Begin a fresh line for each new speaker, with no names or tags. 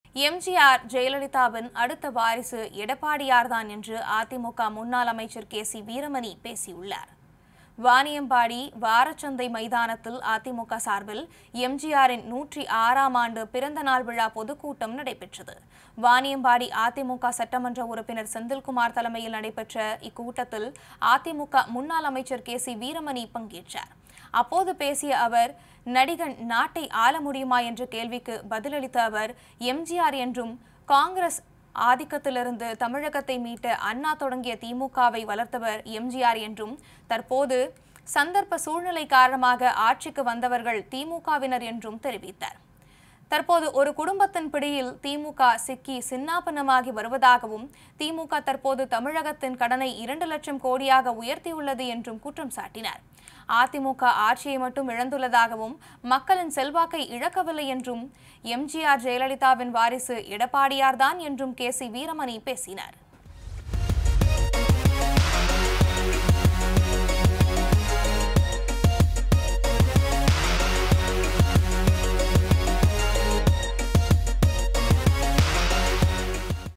எம்ஜிஆர் ஜெயலலிதாவின் அடுத்த வாரிசு எடப்பாடியார்தான் என்று அதிமுக முன்னாள் அமைச்சர் கே சி வீரமணி பேசியுள்ளார் வாணியம்பாடி வாரச்சந்தை மைதானத்தில் அதிமுக சார்பில் எம்ஜிஆரின் நூற்றி ஆறாம் ஆண்டு பிறந்த நாள் விழா பொதுக்கூட்டம் நடைபெற்றது வாணியம்பாடி அதிமுக சட்டமன்ற உறுப்பினர் செந்தில்குமார் தலைமையில் நடைபெற்ற இக்கூட்டத்தில் அதிமுக முன்னாள் அமைச்சர் கே சி வீரமணி பங்கேற்றார் அப்போது பேசிய அவர் நடிகன் நாட்டை ஆள முடியுமா என்ற கேள்விக்கு பதிலளித்த அவர் எம்ஜிஆர் என்றும் காங்கிரஸ் ஆதிக்கத்திலிருந்து தமிழகத்தை மீட்ட அண்ணா தொடங்கிய திமுகவை வளர்த்தவர் எம்ஜிஆர் என்றும் தற்போது சந்தர்ப்ப சூழ்நிலை காரணமாக ஆட்சிக்கு வந்தவர்கள் திமுகவினர் என்றும் தெரிவித்தார் தற்போது ஒரு குடும்பத்தின் பிடியில் திமுக சிக்கி சின்னாபன்னமாகி வருவதாகவும் திமுக தற்போது தமிழகத்தின் கடனை இரண்டு லட்சம் கோடியாக உயர்த்தியுள்ளது என்றும் குற்றம் சாட்டினார் அதிமுக ஆட்சியை மட்டும் இழந்துள்ளதாகவும் மக்களின் செல்வாக்கை இழக்கவில்லை என்றும் எம்ஜிஆர் ஜெயலலிதாவின் வாரிசு எடப்பாடியார்தான் என்றும் கே சி வீரமணி பேசினார்